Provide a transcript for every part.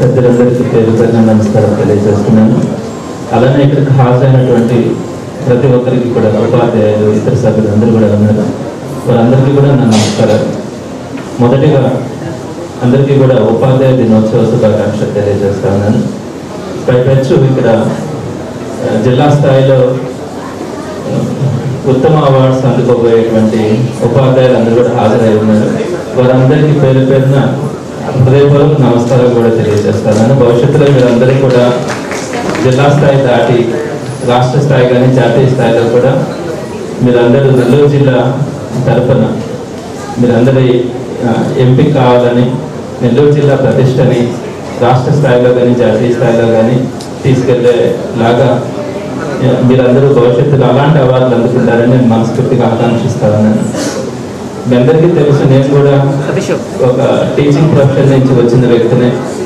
పెద్దలందరికీ పేరు పేరున నమస్కారం తెలియజేస్తున్నాను అలానే ఇక్కడికి హాజరైనటువంటి ప్రతి ఒక్కరికి కూడా ఉపాధ్యాయులు ఇతర సభ్యులు అందరూ కూడా ఉన్నారు వారందరికీ కూడా నా నమస్కారాలు మొదటిగా అందరికీ కూడా ఉపాధ్యాయ దినోత్సవ శుభాకాంక్షలు తెలియజేస్తా ఉన్నాను పైపెచ్చు ఇక్కడ ఆ, జిల్లా స్థాయిలో ఆ, ఉత్తమ అవార్డ్స్ అందుకోబోయేటువంటి ఉపాధ్యాయులు అందరూ కూడా హాజరై ఉన్నారు వారందరికీ పేరు పేరున హృదయపూర్వక నమస్కారం కూడా తెలియజేస్తాను భవిష్యత్తులో మీరందరూ కూడా జిల్లా స్థాయి దాటి రాష్ట్ర స్థాయి కానీ జాతీయ స్థాయిలో కూడా మీరందరూ నెల్లూరు జిల్లా తరఫున మీరందరి ఆ, ఎంపిక కావాలని నెల్లూరు జిల్లా ప్రతిష్టని రాష్ట్ర స్థాయిలో కానీ జాతీయ స్థాయిలో కానీ తీసుకెళ్లేలాగా ఆ, మీరందరూ భవిష్యత్తులో అలాంటి అవార్డులు అందుకుంటారని నేను మనస్ఫూర్తిగా ఆకాంక్షిస్తా ఉన్నాను మీ అందరికీ తెలుసు నేను కూడా ఒక టీచింగ్ ప్రొఫెషన్ నుంచి వచ్చిన వ్యక్తిని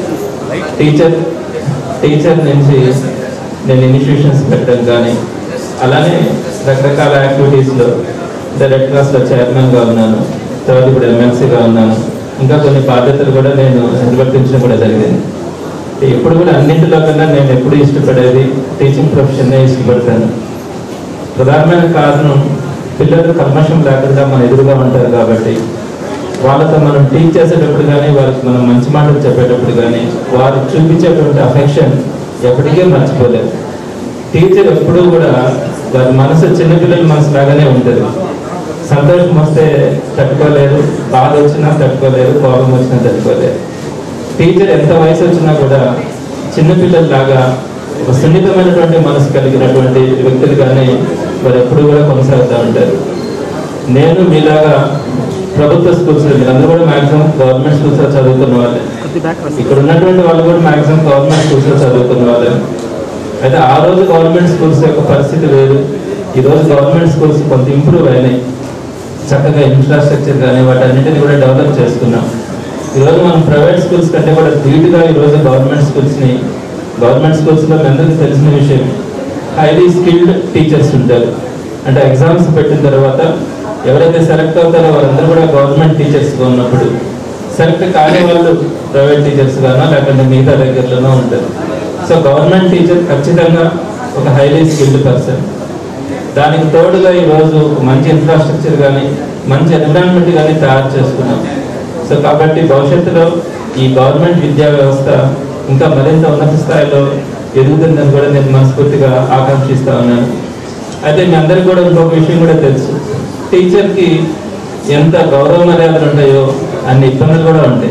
టీచర్ టీచర్ నుంచి నేను ఇన్స్టిట్యూషన్స్ పెట్టడం కానీ అలానే రకరకాల యాక్టివిటీస్లో అంటే రెడ్ క్రాస్లో చైర్మన్గా ఉన్నాను తర్వాత ఇప్పుడు ఎమ్మెల్సీగా ఉన్నాను ఇంకా కొన్ని బాధ్యతలు కూడా నేను నిర్వర్తించడం కూడా జరిగింది ఎప్పుడు కూడా అన్నింటిలో కన్నా నేను ఎప్పుడు ఇష్టపడేది టీచింగ్ ప్రొఫెషన్నే ఇష్టపడతాను ప్రధానమైన కారణం పిల్లలు కల్మషం లేకుండా మన ఎదురుగా ఉంటారు కాబట్టి వాళ్ళతో మనం టీచ్ చేసేటప్పుడు కానీ వారికి మనం మంచి మాటలు చెప్పేటప్పుడు కానీ వారు చూపించేటువంటి అఫెక్షన్ ఎప్పటికీ మర్చిపోలేదు టీచర్ ఎప్పుడూ కూడా వారి మనసు చిన్నపిల్లల మనసు లాగానే ఉంటుంది సంతోషం వస్తే తట్టుకోలేరు బాధ వచ్చినా తట్టుకోలేరు కోపం వచ్చినా తట్టుకోలేరు టీచర్ ఎంత వయసు వచ్చినా కూడా చిన్నపిల్లల్లాగా ఒక సున్నితమైనటువంటి మనసు కలిగినటువంటి వ్యక్తులుగానే వారు ఎప్పుడు కూడా కొనసాగుతూ ఉంటారు నేను మీలాగా ప్రభుత్వ స్కూల్స్ మీరందరూ కూడా మాక్సిమం గవర్నమెంట్ స్కూల్స్ లో చదువుకున్న వాళ్ళే ఇక్కడ ఉన్నటువంటి వాళ్ళు కూడా మాక్సిమం గవర్నమెంట్ స్కూల్స్ లో చదువుకున్న వాళ్ళే అయితే ఆ రోజు గవర్నమెంట్ స్కూల్స్ యొక్క పరిస్థితి వేరు ఈ రోజు గవర్నమెంట్ స్కూల్స్ కొంత ఇంప్రూవ్ అయినాయి చక్కగా ఇన్ఫ్రాస్ట్రక్చర్ కానీ వాటన్నిటిని కూడా డెవలప్ చేసుకున్నాం ఈరోజు మనం ప్రైవేట్ స్కూల్స్ కంటే కూడా ధీటుగా ఈరోజు గవర్నమెంట్ స్కూల్స్ని గవర్నమెంట్ స్కూల్స్లో మీ అందరికీ తెలిసిన విషయం హైలీ స్కిల్డ్ టీచర్స్ ఉంటారు అంటే ఎగ్జామ్స్ పెట్టిన తర్వాత ఎవరైతే సెలెక్ట్ అవుతారో వారందరూ కూడా గవర్నమెంట్ టీచర్స్గా ఉన్నప్పుడు సెలెక్ట్ కాని వాళ్ళు ప్రైవేట్ టీచర్స్ గానో లేకపోతే మిగతా దగ్గరలోనో ఉంటారు సో గవర్నమెంట్ టీచర్ ఖచ్చితంగా ఒక హైలీ స్కిల్డ్ పర్సన్ దానికి తోడుగా ఈరోజు ఒక మంచి ఇన్ఫ్రాస్ట్రక్చర్ కానీ మంచి ఎన్విరాన్మెంట్ కానీ తయారు చేసుకున్నాం సో కాబట్టి భవిష్యత్తులో ఈ గవర్నమెంట్ విద్యా వ్యవస్థ ఇంకా మరింత ఉన్నత స్థాయిలో ఎదుగుతుందని కూడా నేను మనస్ఫూర్తిగా ఆకాంక్షిస్తా ఉన్నాను అయితే మీ అందరికీ కూడా ఇంకొక విషయం కూడా తెలుసు టీచర్కి ఎంత గౌరవ మర్యాదలు ఉంటాయో అన్ని ఇబ్బందులు కూడా ఉంటాయి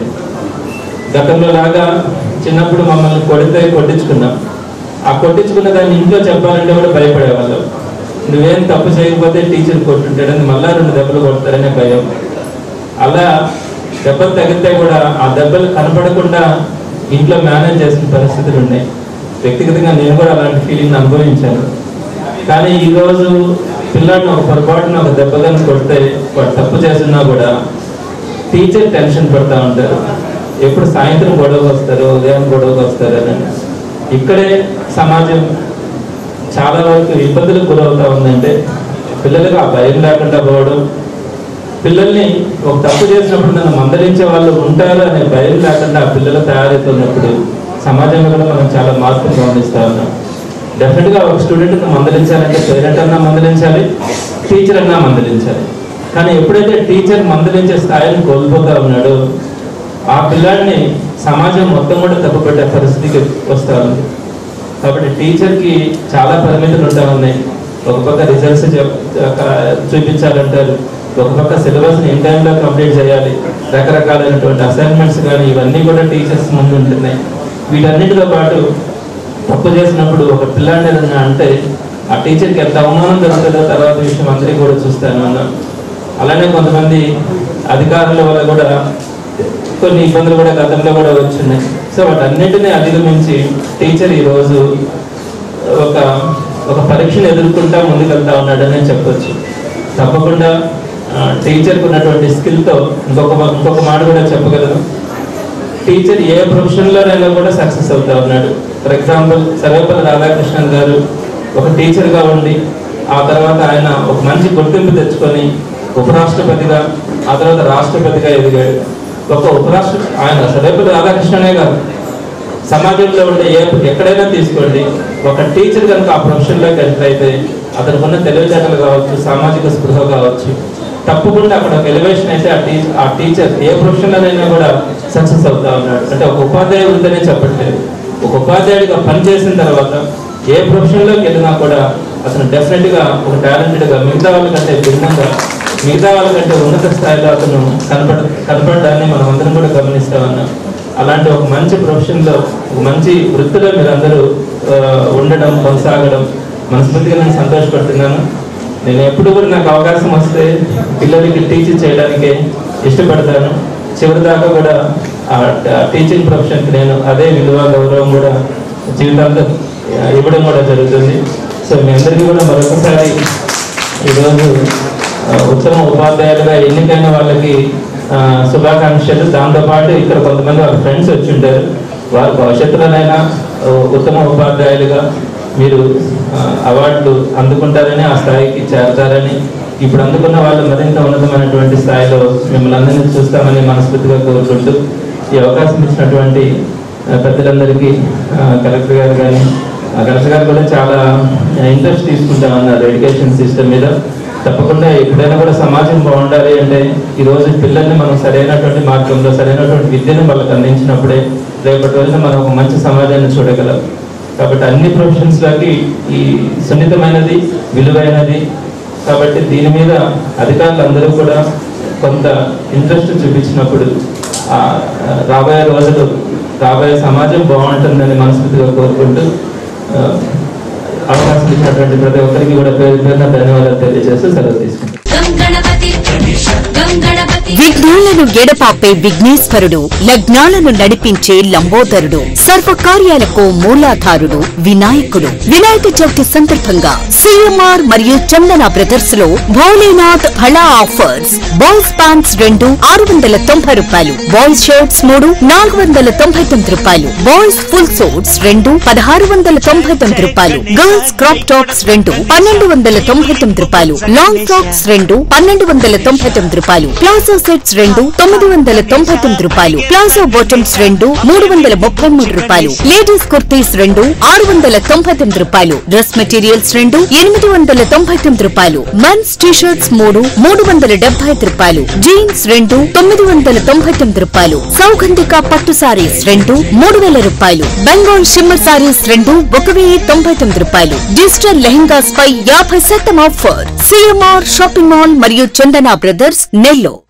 గతంలో లాగా చిన్నప్పుడు మమ్మల్ని కొడితే కొట్టించుకున్నాం ఆ కొట్టించుకున్న దాన్ని ఇంట్లో చెప్పాలంటే కూడా భయపడేవాళ్ళం నువ్వేం తప్పు చేయకపోతే టీచర్ కొట్టుంటాడని మళ్ళా రెండు దెబ్బలు కొడతారనే భయం అలా దెబ్బలు తగిలితే కూడా ఆ దెబ్బలు కనపడకుండా ఇంట్లో మేనేజ్ చేసిన పరిస్థితులు ఉన్నాయి వ్యక్తిగతంగా నేను కూడా అలాంటి ఫీలింగ్ అనుభవించాను కానీ ఈ రోజు పిల్లాడిని ఒక పొరపాటున ఒక దెబ్బలను కొడితే వాడు తప్పు చేస్తున్నా కూడా టీచర్ టెన్షన్ పడతా ఉంటారు ఎప్పుడు సాయంత్రం గొడవకు వస్తారు ఉదయం గొడవకు వస్తారు అని ఇక్కడే సమాజం చాలా వరకు ఇబ్బందులకు గురవుతా ఉందంటే పిల్లలకు ఆ భయం లేకుండా పోవడం పిల్లల్ని ఒక తప్పు చేసినప్పుడు నన్ను మందలించే వాళ్ళు ఉంటారు అనే భయం లేకుండా ఆ పిల్లలు తయారవుతున్నప్పుడు సమాజంలో కూడా మనం చాలా మార్పులు గమనిస్తా ఉన్నాం డెఫినెట్ గా ఒక స్టూడెంట్ మందలించాలంటే పేరెంట్ అన్నా మందలించాలి టీచర్ అన్నా మందలించాలి కానీ ఎప్పుడైతే టీచర్ మందలించే స్థాయిని కోల్పోతా ఉన్నాడో ఆ పిల్లాడిని సమాజం మొత్తం కూడా తప్పుపట్టే పరిస్థితికి వస్తా ఉంది కాబట్టి టీచర్కి చాలా పరిమితులు ఉంటా ఉన్నాయి ఒక పక్క రిజల్ట్స్ చూపించాలంటారు ఒక పక్క సిలబస్ని ఇన్ టైంలో కంప్లీట్ చేయాలి రకరకాలైనటువంటి అసైన్మెంట్స్ కానీ ఇవన్నీ కూడా టీచర్స్ ముందు ఉంటున్నాయి వీటన్నిటితో పాటు తప్పు చేసినప్పుడు ఒక పిల్లాడిని ఏదన్నా అంటే ఆ టీచర్కి ఎంత అవమానం జరుగుతుందో తర్వాత విషయం అందరికీ కూడా చూస్తాను అన్నాం అలానే కొంతమంది అధికారుల వల్ల కూడా కొన్ని ఇబ్బందులు కూడా గతంలో కూడా వచ్చున్నాయి సో వాటన్నిటిని అధిగమించి టీచర్ ఈరోజు ఒక ఒక పరీక్షను ఎదుర్కొంటా ముందుకెళ్తా ఉన్నాడని చెప్పొచ్చు తప్పకుండా టీచర్కి ఉన్నటువంటి స్కిల్తో ఇంకొక ఇంకొక మాట కూడా చెప్పగలను టీచర్ ఏ ప్రొఫెషన్లోనైనా కూడా సక్సెస్ అవుతా ఉన్నాడు ఫర్ ఎగ్జాంపుల్ సర్వేపల్లి రాధాకృష్ణన్ గారు ఒక టీచర్గా ఉండి ఆ తర్వాత ఆయన ఒక మంచి గుర్తింపు తెచ్చుకొని ఉపరాష్ట్రపతిగా ఆ తర్వాత రాష్ట్రపతిగా ఎదిగాడు ఒక ఉపరాష్ట్ర ఆయన సర్వేపల్లి రాధాకృష్ణనే కాదు సమాజంలో ఉండే ఏ ఎక్కడైనా తీసుకోండి ఒక టీచర్ కనుక ఆ ప్రొఫెషన్లోకి ఎంటర్ అయితే అతనికి ఉన్న తెలివితేటలు కావచ్చు సామాజిక స్పృహ కావచ్చు తప్పకుండా అక్కడ ఒక ఎలివేషన్ అయితే ఆ టీ ఆ టీచర్ ఏ ప్రొఫెషన్లోనైనా కూడా సక్సెస్ అవుతా ఉన్నాడు అంటే ఒక ఉపాధ్యాయుడు ఉందనే చెప్పట్లేదు ఒక ఉపాధ్యాయుడిగా పనిచేసిన తర్వాత ఏ ప్రొఫెషన్లోకి వెళ్ళినా కూడా అతను డెఫినెట్గా ఒక టాలెంటెడ్గా మిగతా వాళ్ళకంటే భిన్నంగా మిగతా వాళ్ళకంటే ఉన్నత స్థాయిలో అతను కనపడ కనపడడాన్ని మనం అందరం కూడా గమనిస్తా ఉన్నాం అలాంటి ఒక మంచి ప్రొఫెషన్లో ఒక మంచి వృత్తిలో మీరు అందరూ ఆ, ఉండడం కొనసాగడం మనస్ఫూర్తిగా నేను సంతోషపడుతున్నాను నేను ఎప్పుడు కూడా నాకు అవకాశం వస్తే పిల్లలకి టీచ్ చేయడానికే ఇష్టపడతాను చివరి దాకా కూడా ఆ టీచింగ్ ప్రొఫెషన్కి నేను అదే విలువ గౌరవం కూడా జీవితాంతం ఆ, ఇవ్వడం కూడా జరుగుతుంది సో మీ అందరికీ కూడా మరొకసారి ఈరోజు ఆ, ఉత్తమ ఉపాధ్యాయులుగా ఎన్నికైన వాళ్ళకి ఆ, శుభాకాంక్షలు దాంతోపాటు ఇక్కడ కొంతమంది వాళ్ళ ఫ్రెండ్స్ వచ్చి ఉంటారు వారు భవిష్యత్తులోనైనా ఆ, ఉత్తమ ఉపాధ్యాయులుగా మీరు ఆ, అవార్డులు అందుకుంటారని ఆ స్థాయికి చేరతారని ఇప్పుడు అందుకున్న వాళ్ళు మరింత ఉన్నతమైనటువంటి స్థాయిలో మిమ్మల్ని అందరినీ చూస్తామని మనస్ఫూర్తిగా కోరుకుంటూ ఈ అవకాశం ఇచ్చినటువంటి ఆ, పెద్దలందరికీ ఆ, కలెక్టర్ గారు కానీ ఆ కలెక్టర్ గారు కూడా చాలా ఇంట్రెస్ట్ తీసుకుంటా ఉన్నారు ఎడ్యుకేషన్ సిస్టమ్ మీద తప్పకుండా ఎప్పుడైనా కూడా సమాజం బాగుండాలి అంటే ఈ రోజు పిల్లల్ని మనం సరైనటువంటి మార్గంలో సరైనటువంటి విద్యను వాళ్ళకి అందించినప్పుడే రేపటి రోజున మనం ఒక మంచి సమాజాన్ని చూడగలం కాబట్టి అన్ని ప్రొఫెషన్స్ లోకి ఈ సున్నితమైనది విలువైనది కాబట్టి దీని మీద అధికారులు అందరూ కూడా కొంత ఇంట్రెస్ట్ చూపించినప్పుడు ఆ, ఆ, రాబోయే రోజులు రాబోయే సమాజం బాగుంటుందని మనస్ఫూర్తిగా కోరుకుంటూ ఆ, అవకాశం ఇచ్చినటువంటి ప్రతి ఒక్కరికి కూడా పేరు పేరున ధన్యవాదాలు తెలియజేస్తూ సెలవు తీసుకుంటాను గం గణపతి గం గణపతి విఘ్నాలను ఎడపాపే విఘ్నేశ్వరుడు లగ్నాలను నడిపించే లంబోదరుడు సర్వ కార్యాలకు మూలాధారుడు వినాయకుడు వినాయక చవితి సందర్భంగా సిఎంఆర్ మరియు చందన బ్రదర్స్ లో భోలేనాథ్ భళా ఆఫర్స్ బాయ్స్ ప్యాంట్స్ రెండు ఆరు వందల తొంభై రూపాయలు బాయ్స్ షర్ట్స్ మూడు నాలుగు వందల తొంభై తొమ్మిది రూపాయలు బాయ్స్ ఫుల్ సూట్స్ రెండు పదహారు వందల తొంభై తొమ్మిది రూపాయలు గర్ల్స్ క్రాప్ టాప్స్ రెండు పన్నెండు వందల తొంభై తొమ్మిది రూపాయలు లాంగ్ ఫ్రాక్స్ రెండు పన్నెండు వందల తొంభై తొమ్మిది రూపాయలు ప్లాజో సెట్స్ రెండు తొమ్మిది వందల తొంభై తొమ్మిది రూపాయలు ప్లాజో బాటమ్స్ రెండు మూడు వందల ముప్పై మూడు రూపాయలు లేడీస్ కుర్తీస్ రెండు ఆరు వందల తొంభై తొమ్మిది రూపాయలు డ్రెస్ మెటీరియల్స్ రెండు ఎనిమిది వందల తొంభై తొమ్మిది రూపాయలు మెన్స్ టీ షర్ట్స్ మూడు మూడు వందల డెబ్బై ఐదు రూపాయలు జీన్స్ రెండు తొమ్మిది వందల తొంభై తొమ్మిది రూపాయలు సౌగంధిక పట్టు సారీస్ రెండు మూడు వేల రూపాయలు బెంగాల్ షిమ్మర్ సారీస్ రెండు ఒక వెయ్యి తొంభై తొమ్మిది రూపాయలు డిజిటల్ లెహంగాస్ పై యాభై శాతం ఆఫర్ సిఎంఆర్ షాపింగ్ మాల్ మరియు చందన బ్రదర్స్ నెల్లూరు